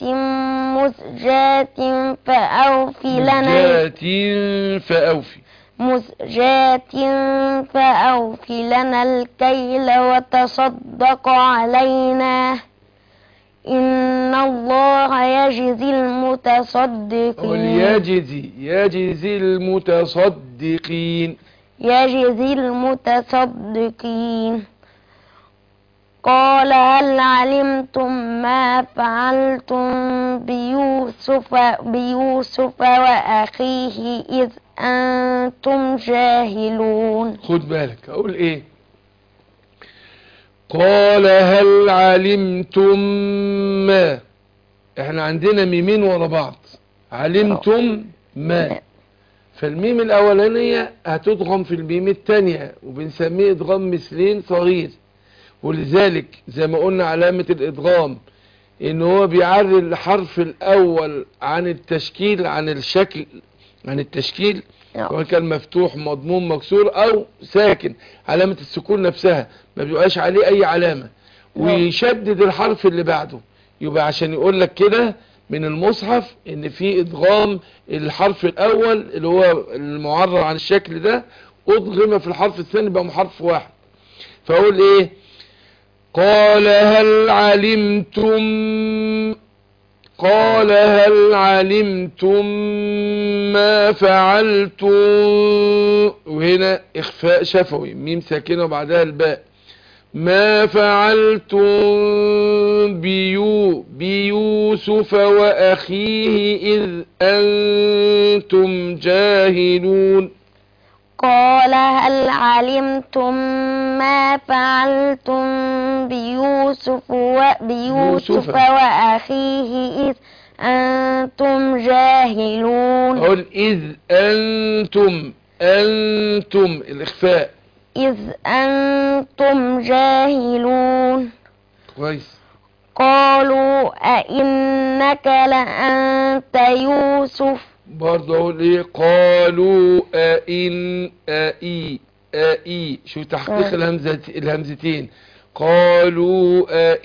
[SPEAKER 6] مزجاة فأوفي لنا
[SPEAKER 2] مزجات فأوفي
[SPEAKER 6] مزجاة فأوفي لنا الكيل وتصدق علينا إن الله يجزي المتصدقين
[SPEAKER 2] وليجزي يجزي المتصدقين
[SPEAKER 6] يجزي المتصدقين قال هل علمتم ما فعلتم بيوسف بيوسف وأخيه إذ أنتم جاهلون
[SPEAKER 2] خد بالك أقول إيه قال هل علمتم ما احنا عندنا ميمين ورا بعض علمتم ما فالميم الأولانية هتضغم في الميم التانية وبنسميه إدغام مثلين صغير ولذلك زي ما قلنا علامة الإدغام إن هو بيعري الحرف الأول عن التشكيل عن الشكل عن التشكيل
[SPEAKER 6] نعم.
[SPEAKER 2] سواء كان مفتوح مضموم مكسور أو ساكن علامة السكون نفسها ما بيبقاش عليه أي علامة
[SPEAKER 6] نعم.
[SPEAKER 2] ويشدد الحرف اللي بعده يبقى عشان يقول لك كده من المصحف ان في ادغام الحرف الاول اللي هو المعرر عن الشكل ده ادغم في الحرف الثاني بقى حرف واحد فاقول ايه قال هل علمتم قال هل علمتم ما فعلتم وهنا اخفاء شفوي ميم ساكنه وبعدها الباء ما فعلتم بيو بيوسف وأخيه إذ أنتم جاهلون
[SPEAKER 6] قال هل علمتم ما فعلتم بيوسف وبيوسف
[SPEAKER 2] يوسف.
[SPEAKER 6] وأخيه إذ أنتم جاهلون
[SPEAKER 2] أقول إذ أنتم أنتم الإخفاء
[SPEAKER 6] إذ أنتم جاهلون
[SPEAKER 2] كويس
[SPEAKER 6] قالوا أئنك لأنت يوسف
[SPEAKER 2] برضه أقول إيه قالوا أئن أئي أئي شو تحقيق
[SPEAKER 6] آه.
[SPEAKER 2] الهمزة الهمزتين قالوا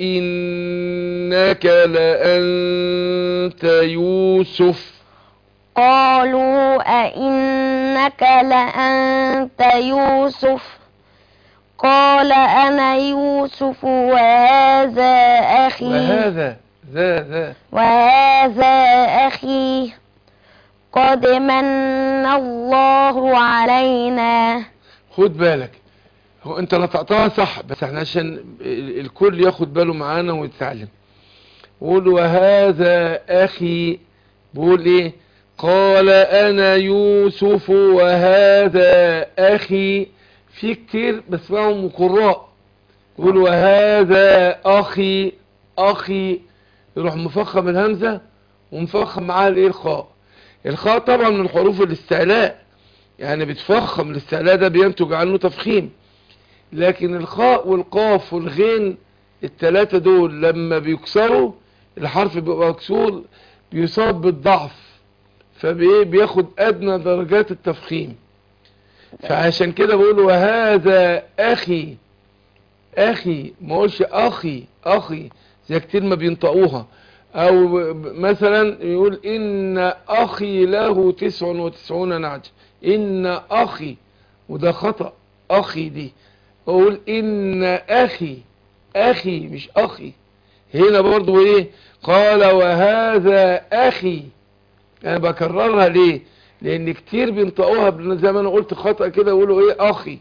[SPEAKER 2] أئنك لأنت يوسف
[SPEAKER 6] قالوا أئنك لأنت يوسف قال أنا يوسف وهذا أخي
[SPEAKER 2] وهذا ذا ذا
[SPEAKER 6] وهذا أخي قد من الله علينا
[SPEAKER 2] خد بالك هو انت نطقتها صح بس احنا عشان ال- الكل ياخد باله معانا ويتعلم قول وهذا اخي بقول ايه قال انا يوسف وهذا اخي في كتير بسمعهم قراء يقول وهذا اخي اخي يروح مفخم الهمزة ومفخم معاها الايه الخاء الخاء طبعا من حروف الاستعلاء يعني بتفخم الاستعلاء ده بينتج عنه تفخيم لكن الخاء والقاف والغين التلاتة دول لما بيكسروا الحرف بيبقى مكسور بيصاب بالضعف فبياخد ادنى درجات التفخيم فعشان كده بقول وهذا اخي اخي ما اقولش اخي اخي زي كتير ما بينطقوها او ب- مثلا يقول ان اخي له تسع وتسعون نعجة ان اخي وده خطأ اخي دي اقول ان اخي اخي مش اخي هنا برضو ايه قال وهذا اخي انا بكررها ليه لان كتير بينطقوها بن- زي ما انا قلت خطأ كده يقولوا ايه اخي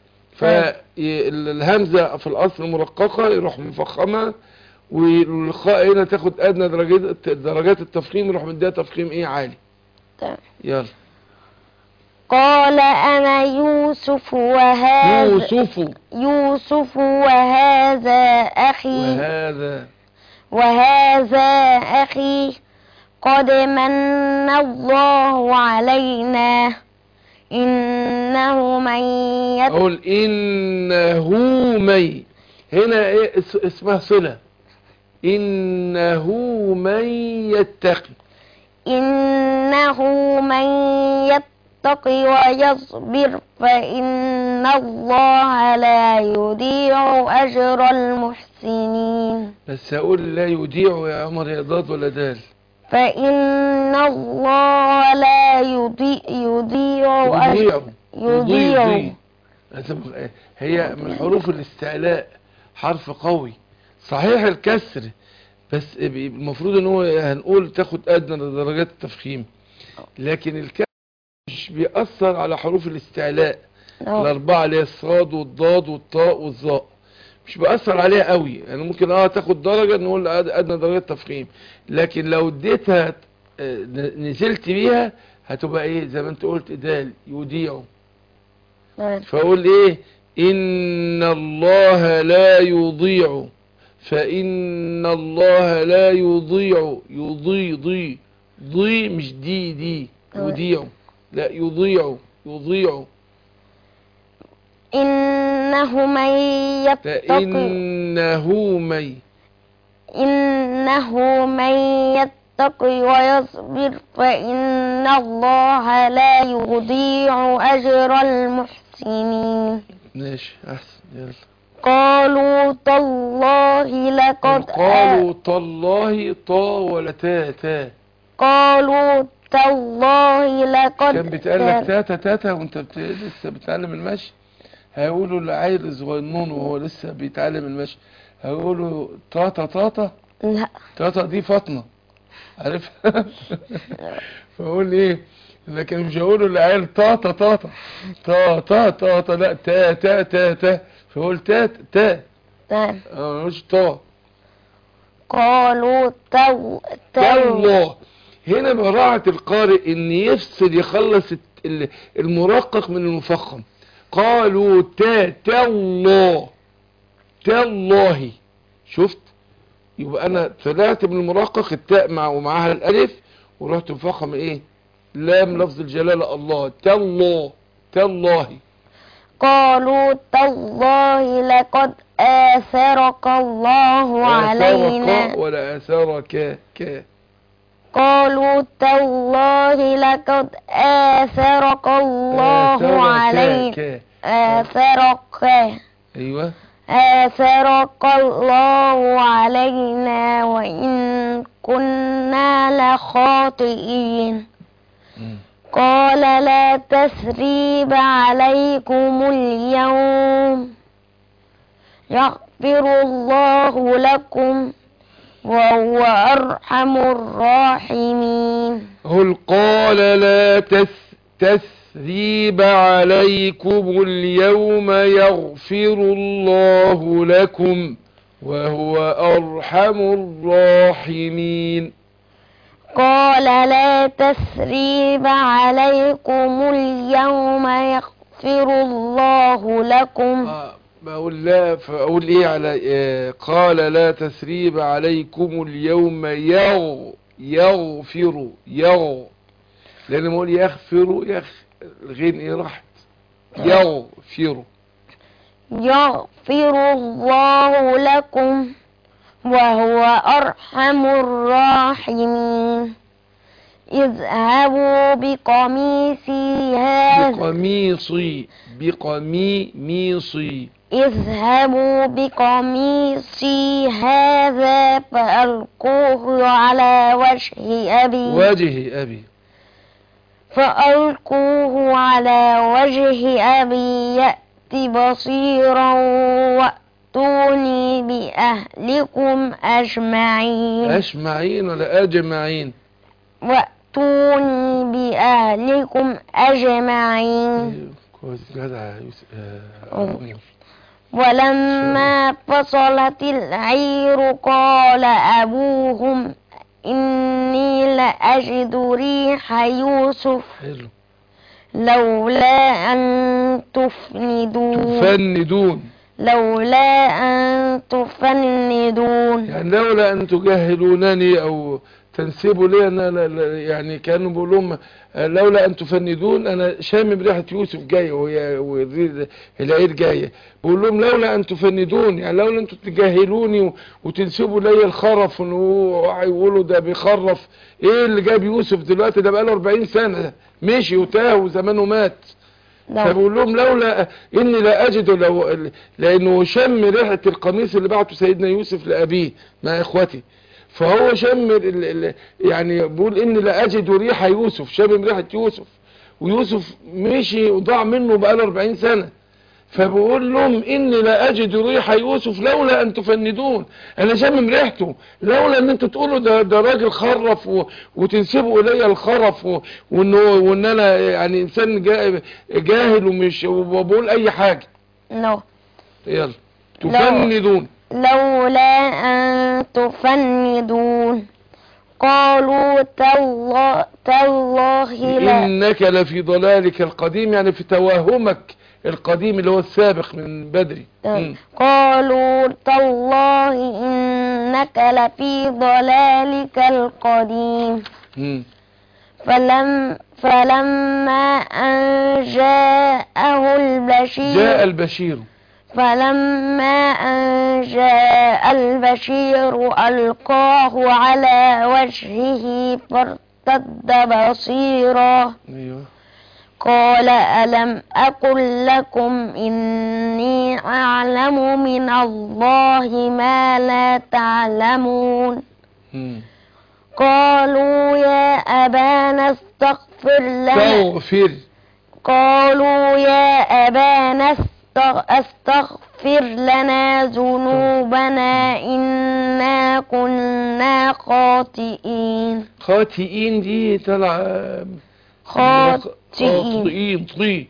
[SPEAKER 2] فالهمزة في الاصل مرققة يروح مفخمة والخاء هنا تاخد ادنى درجات درجات التفخيم يروح مديها تفخيم ايه عالي
[SPEAKER 6] تمام.
[SPEAKER 2] يلا
[SPEAKER 6] قال أنا يوسف وهذا
[SPEAKER 2] يوسف
[SPEAKER 6] يوسف وهذا أخي
[SPEAKER 2] وهذا
[SPEAKER 6] وهذا أخي قد من الله علينا إنه من يت...
[SPEAKER 2] اقول انه مي هنا ايه اس- اسمها صلة انه من يتقي
[SPEAKER 6] إنه من يتقي ويصبر فإن الله لا يضيع أجر المحسنين
[SPEAKER 2] بس اقول لا يوديع يا عمر يا ضاد ولا دال
[SPEAKER 6] فإن الله لا يضيع يضيع أجر
[SPEAKER 2] يضيع
[SPEAKER 6] يضيع
[SPEAKER 2] لازم- هي من حروف الاستعلاء حرف قوي صحيح الكسر بس المفروض ان هو هنقول تاخد ادنى درجات التفخيم لكن الكسر مش بيأثر على حروف الاستعلاء الاربعه اللي هي الصاد والضاد والطاء والظاء مش بأثر عليها قوي يعني ممكن اه تاخد درجه نقول أد- ادنى درجات تفخيم لكن لو اديتها آه، ن- نزلت بيها هتبقى ايه زي ما انت قلت دال يوديع
[SPEAKER 6] تمام.
[SPEAKER 2] فاقول ايه ان الله لا يضيع فان الله لا يضيع يضيع ضي ضي مش دي دي يضيع لا يضيع يضيع
[SPEAKER 6] إنه من يتقي
[SPEAKER 2] فانه مي
[SPEAKER 6] إنه من يتقي ويصبر فإن الله لا يضيع أجر المحسنين
[SPEAKER 2] ماشي احسن يلا
[SPEAKER 6] قالوا تالله لقد
[SPEAKER 2] قالوا تالله طا ولا تا تا
[SPEAKER 6] قالوا تالله لقد
[SPEAKER 2] كان بيتقال لك تاتا تاتا وانت بت... لسه بتتعلم المشي هيقولوا لعيل صغنون وهو لسه بيتعلم المشي هيقولوا طاطا طاطا
[SPEAKER 6] لا
[SPEAKER 2] طاطا دي فاطمة عارف فاقول ايه لكن مش هيقولوا لعيل طاطا طاطا طاطا طاطا لا تا تا تا تا فاقول تا تا
[SPEAKER 6] تمام.
[SPEAKER 2] اه مش طا
[SPEAKER 6] قالوا تو تو
[SPEAKER 2] الله هنا براعة القارئ ان يفصل يخلص الت- ال- المرقق من المفخم قالوا تا تالله تالله شفت يبقى انا طلعت من المرقق التاء مع ومعاها الالف ورحت مفخم ايه لام لفظ الجلالة الله تالله تالله
[SPEAKER 6] قالوا تالله لقد آثرك الله علينا
[SPEAKER 2] آثارك ولا آثارك ك
[SPEAKER 6] قالوا تالله لقد آثرك الله
[SPEAKER 2] آثارك
[SPEAKER 6] علينا
[SPEAKER 2] ك.
[SPEAKER 6] آثرك
[SPEAKER 2] ايوه
[SPEAKER 6] آثرك الله علينا وإن كنا لخاطئين
[SPEAKER 2] مم.
[SPEAKER 6] قال لا تثريب عليكم اليوم يغفر الله لكم وهو أرحم الراحمين
[SPEAKER 2] قل قال لا تس تثريب عليكم اليوم يغفر الله لكم وهو أرحم الراحمين
[SPEAKER 6] قال لا تثريب عليكم اليوم يغفر الله لكم
[SPEAKER 2] آه بقول لا فأقول إيه على آه قال لا تثريب عليكم اليوم يغ يغفر يغ لأن ما أقول يغفر يغ الغين إيه راحت يغفر
[SPEAKER 6] يغفر الله لكم وهو أرحم الراحمين اذهبوا بقميصي هذا
[SPEAKER 2] بقميصي بقميصي
[SPEAKER 6] اذهبوا بقميصي هذا فألقوه على وجه أبي
[SPEAKER 2] وجه أبي
[SPEAKER 6] فألقوه على وجه أبي يأت بصيرا وأتوني بأهلكم أجمعين
[SPEAKER 2] أجمعين ولا أجمعين
[SPEAKER 6] وأتوني بأهلكم أجمعين
[SPEAKER 2] أيوه، كويس جدع يا يوسف آه،
[SPEAKER 6] أوه.
[SPEAKER 2] عمر.
[SPEAKER 6] ولما فصلت العير قال أبوهم إني لأجد ريح يوسف
[SPEAKER 2] حلو
[SPEAKER 6] لولا أن تفندون
[SPEAKER 2] تفندون
[SPEAKER 6] لولا أن تفندون
[SPEAKER 2] يعني لولا أن تجهلونني أو تنسبوا لي أنا لا- لا- يعني كانوا بيقول لهم آه، لولا أن تفندون أنا شامم ريحة يوسف جاية وهي والري- العير جاية بقول لهم لولا أن تفندون يعني لولا أنتوا تجاهلوني و- وتنسبوا لي الخرف ويقولوا ده بيخرف إيه اللي جاب يوسف دلوقتي ده بقاله 40 سنة مشي وتاه وزمانه مات
[SPEAKER 6] لو
[SPEAKER 2] فبقول لهم لولا اني لا اجد لو لانه شم ريحه القميص اللي بعته سيدنا يوسف لابيه مع اخوتي فهو شم ال ال يعني بيقول اني لا اجد ريح يوسف شم ريحه يوسف ويوسف مشي وضاع منه بقاله 40 سنه فبقول لهم اني لا اجد ريح يوسف لولا ان تفندون انا شامم ريحته لولا ان انتوا تقولوا ده ده راجل خرف و... وتنسبوا الي الخرف و... وانه وان انا يعني انسان جا... جاهل ومش وبقول اي حاجه
[SPEAKER 6] لو
[SPEAKER 2] يلا تفندون
[SPEAKER 6] لولا أن تفندون قالوا تالله, تالله لا
[SPEAKER 2] انك لفي ضلالك القديم يعني في توهمك القديم اللي هو السابق من بدري مم.
[SPEAKER 6] قالوا تالله إنك لفي ضلالك القديم
[SPEAKER 2] مم.
[SPEAKER 6] فلم فلما أن جاءه البشير
[SPEAKER 2] جاء البشير
[SPEAKER 6] فلما أن جاء البشير ألقاه على وجهه فارتد بصيرا
[SPEAKER 2] ايوه
[SPEAKER 6] قال ألم أقل لكم إني أعلم من الله ما لا تعلمون
[SPEAKER 2] مم.
[SPEAKER 6] قالوا يا أبانا استغفر لنا
[SPEAKER 2] تغفر
[SPEAKER 6] قالوا يا أبانا استغ- استغفر لنا ذنوبنا إنا كنا خاطئين
[SPEAKER 2] خاطئين دي طلع
[SPEAKER 6] خاطئين
[SPEAKER 2] خاطئين طي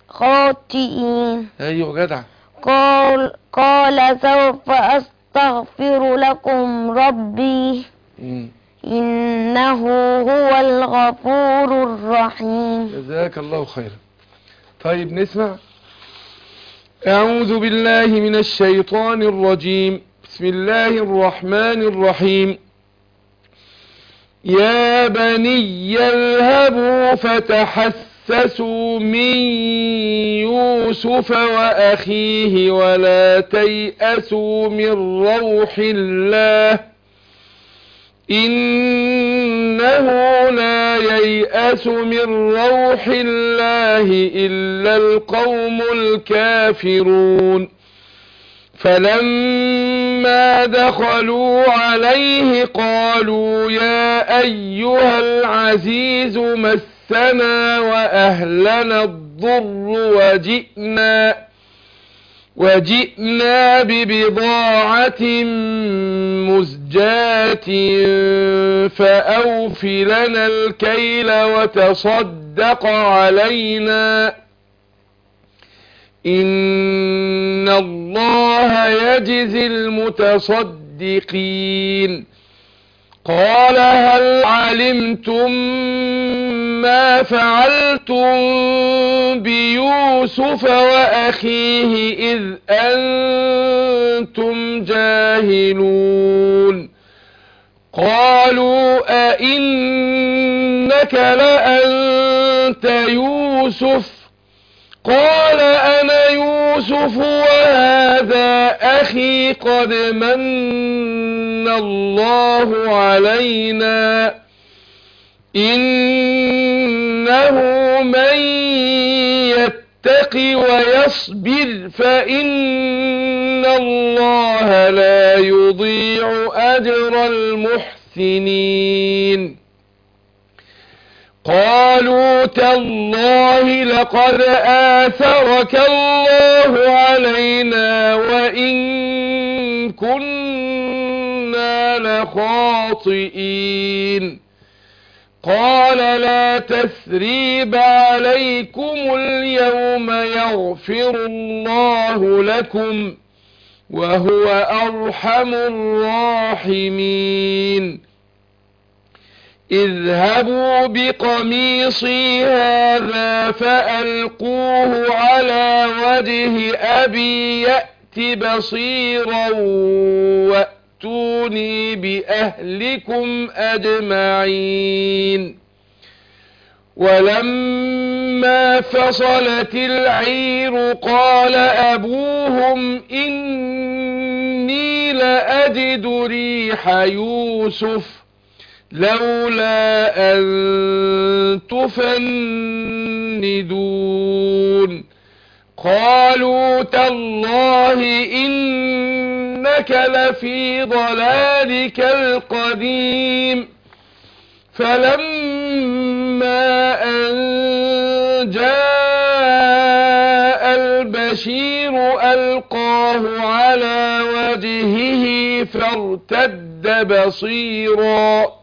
[SPEAKER 6] خاطئين
[SPEAKER 2] ايوه جدع
[SPEAKER 6] قال قال سوف أستغفر لكم ربي
[SPEAKER 2] مم.
[SPEAKER 6] إنه هو الغفور الرحيم
[SPEAKER 2] جزاك الله خيرا طيب نسمع أعوذ بالله من الشيطان الرجيم بسم الله الرحمن الرحيم يا بني اذهبوا فتحسسوا من يوسف وأخيه ولا تيأسوا من روح الله إنه لا ييأس من روح الله إلا القوم الكافرون فلما دخلوا عليه قالوا يا أيها العزيز مسنا وأهلنا الضر وجئنا وجئنا ببضاعة مزجاة فأوف لنا الكيل وتصدق علينا إن الله يجزي المتصدقين قال هل علمتم ما فعلتم بيوسف وأخيه إذ أنتم جاهلون قالوا أئنك لأنت يوسف قال أنا يوسف وهذا أخي قد من الله علينا إنه من يتق ويصبر فإن الله لا يضيع أجر المحسنين قالوا تالله لقد آثرك الله علينا وإن كنا لخاطئين قال لا تثريب عليكم اليوم يغفر الله لكم وهو أرحم الراحمين اذهبوا بقميصي هذا فألقوه على وجه أبي يأت بصيرا وأتوني بأهلكم أجمعين ولما فصلت العير قال أبوهم إني لأجد ريح يوسف لولا أن تفندون قالوا تالله إنك لفي ضلالك القديم فلما أن جاء البشير ألقاه على وجهه فارتد بصيراً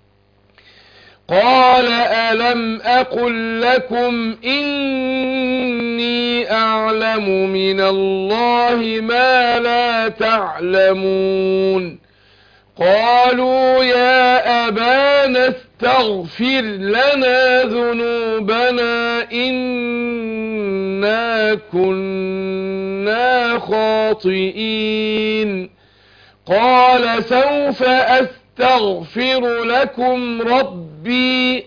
[SPEAKER 2] قال ألم أقل لكم إني أعلم من الله ما لا تعلمون قالوا يا أبانا استغفر لنا ذنوبنا إنا كنا خاطئين قال سوف أستغفر لكم ربي ربي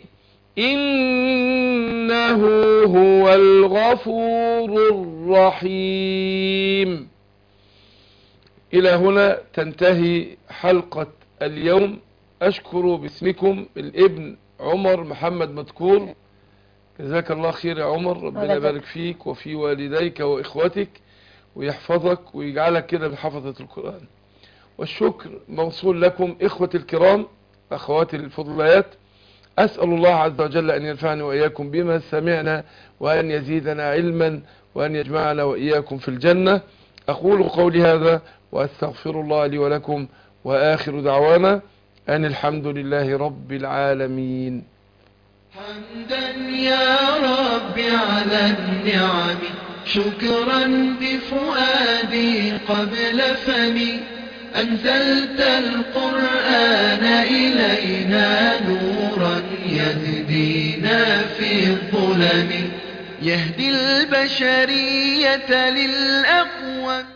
[SPEAKER 2] إنه هو الغفور الرحيم إلى هنا تنتهي حلقة اليوم أشكر باسمكم الابن عمر محمد مذكور جزاك الله خير يا عمر ربنا
[SPEAKER 6] وجزاك.
[SPEAKER 2] يبارك فيك وفي والديك وإخوتك ويحفظك ويجعلك كده من حفظة القرآن والشكر موصول لكم إخوة الكرام أخواتي الفضليات أسأل الله عز وجل أن ينفعني وإياكم بما سمعنا وأن يزيدنا علما وأن يجمعنا وإياكم في الجنة أقول قولي هذا وأستغفر الله لي ولكم وآخر دعوانا أن الحمد لله رب العالمين
[SPEAKER 1] حمدا يا رب على النعم شكرا بفؤادي قبل فمي أنزلت القرآن إلينا نورا يهدينا في الظلم يهدي البشرية للأقوم